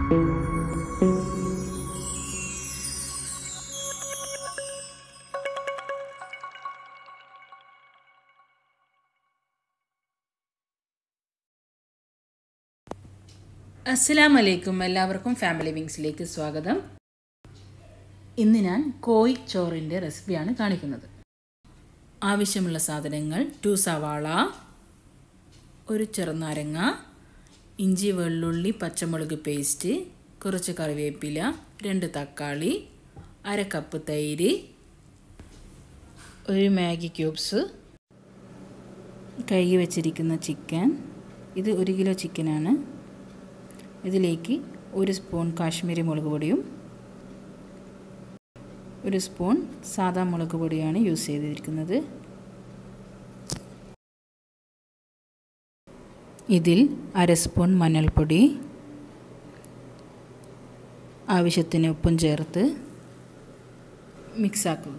അസ്സലാം വലൈക്കും എല്ലാവർക്കും ഫാമിലി വിങ്സിലേക്ക് സ്വാഗതം ഇന്ന് ഞാൻ കോഴി ചോറിൻ്റെ റെസിപ്പിയാണ് കാണിക്കുന്നത് ആവശ്യമുള്ള സാധനങ്ങൾ ടു സവാള ഒരു ചെറുനാരങ്ങ ഇഞ്ചി വെള്ളുള്ളി പച്ചമുളക് പേസ്റ്റ് കുറച്ച് കറിവേപ്പില രണ്ട് തക്കാളി അര കപ്പ് തൈര് ഒരു മാഗി ക്യൂബ്സ് കഴുകി വെച്ചിരിക്കുന്ന ചിക്കൻ ഇത് ഒരു കിലോ ചിക്കനാണ് ഇതിലേക്ക് ഒരു സ്പൂൺ കാശ്മീരി മുളക് പൊടിയും ഒരു സ്പൂൺ സാദാ മുളക് പൊടിയാണ് യൂസ് ചെയ്തിരിക്കുന്നത് ഇതിൽ അര സ്പൂൺ മഞ്ഞൾപ്പൊടി ആവശ്യത്തിന് ഉപ്പും ചേർത്ത് മിക്സാക്കുക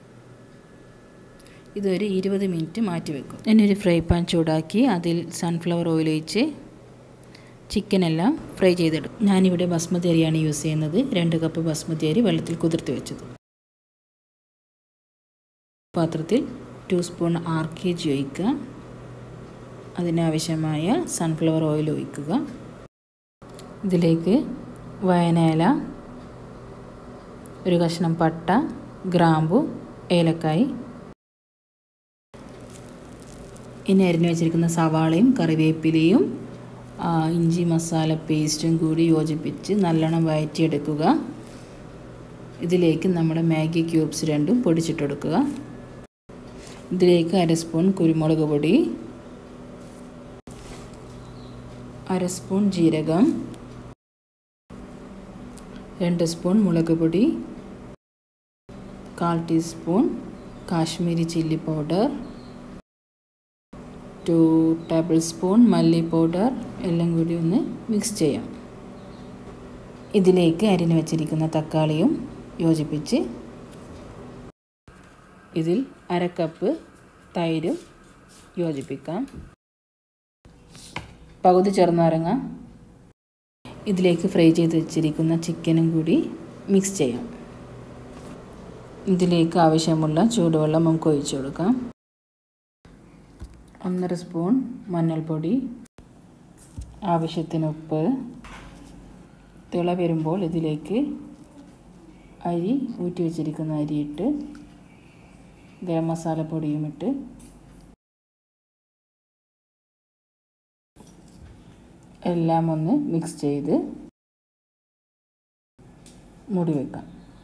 ഇതൊരു ഇരുപത് മിനിറ്റ് മാറ്റി വെക്കും ഞാനൊരു ഫ്രൈ പാൻ ചൂടാക്കി അതിൽ സൺഫ്ലവർ ഓയിൽ ഒഴിച്ച് ചിക്കനെല്ലാം ഫ്രൈ ചെയ്തെടുക്കും ഞാനിവിടെ ബസ്മതി അരിയാണ് യൂസ് ചെയ്യുന്നത് രണ്ട് കപ്പ് ബസ്മതി അരി വെള്ളത്തിൽ കുതിർത്തി വെച്ചത് പാത്രത്തിൽ two spoon R K G ഒഴിക്കുക അതിനാവശ്യമായ സൺഫ്ലവർ ഓയിൽ ഒഴിക്കുക ഇതിലേക്ക് വയനയില ഒരു കഷ്ണം പട്ട ഗ്രാമ്പു ഏലക്കായി ഇനി അരിഞ്ഞു വെച്ചിരിക്കുന്ന സവാളയും കറിവേപ്പിലയും ഇഞ്ചി മസാല പേസ്റ്റും കൂടി യോജിപ്പിച്ച് നല്ലോണം വഴറ്റിയെടുക്കുക ഇതിലേക്ക് നമ്മുടെ മാഗി ക്യൂബ്സ് രണ്ടും പൊടിച്ചിട്ടെടുക്കുക ഇതിലേക്ക് അര സ്പൂൺ കുരുമുളക് പൊടി അര സ്പൂൺ ജീരകം രണ്ട് സ്പൂൺ മുളക് പൊടി കാൽ teaspoon Kashmiri chilli powder two tablespoon മല്ലി പൗഡർ എല്ലാം കൂടി ഒന്ന് മിക്സ് ചെയ്യാം ഇതിലേക്ക് അരിഞ്ഞു വെച്ചിരിക്കുന്ന തക്കാളിയും യോജിപ്പിച്ച് ഇതിൽ അര കപ്പ് തൈരും യോജിപ്പിക്കാം പകുതി ചെറുനാരങ്ങ ഇതിലേക്ക് ഫ്രൈ ചെയ്ത് വെച്ചിരിക്കുന്ന ചിക്കനും കൂടി മിക്സ് ചെയ്യാം ഇതിലേക്ക് ആവശ്യമുള്ള ചൂടുവെള്ളം നമുക്ക് ഒഴിച്ചു കൊടുക്കാം ഒന്നര സ്പൂൺ മഞ്ഞൾപ്പൊടി ആവശ്യത്തിന് ഉപ്പ് തിള വരുമ്പോൾ ഇതിലേക്ക് അരി ഊറ്റി വെച്ചിരിക്കുന്ന അരിയിട്ട് ഗരം മസാലപ്പൊടിയും ഇട്ട് എല്ലാം ഒന്ന് മിക്സ് ചെയ്ത് മൂടി വെക്കാം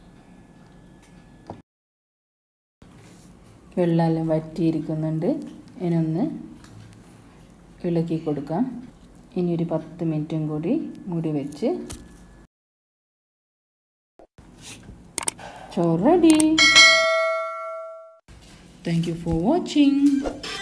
വെള്ളമെല്ലാം വറ്റിയിരിക്കുന്നുണ്ട് ഇതിനൊന്ന് ഇളക്കി കൊടുക്കാം ഇനി ഒരു പത്ത് മിനിറ്റും കൂടി മൂടി വെച്ച് ചോറ് ready thank you for watching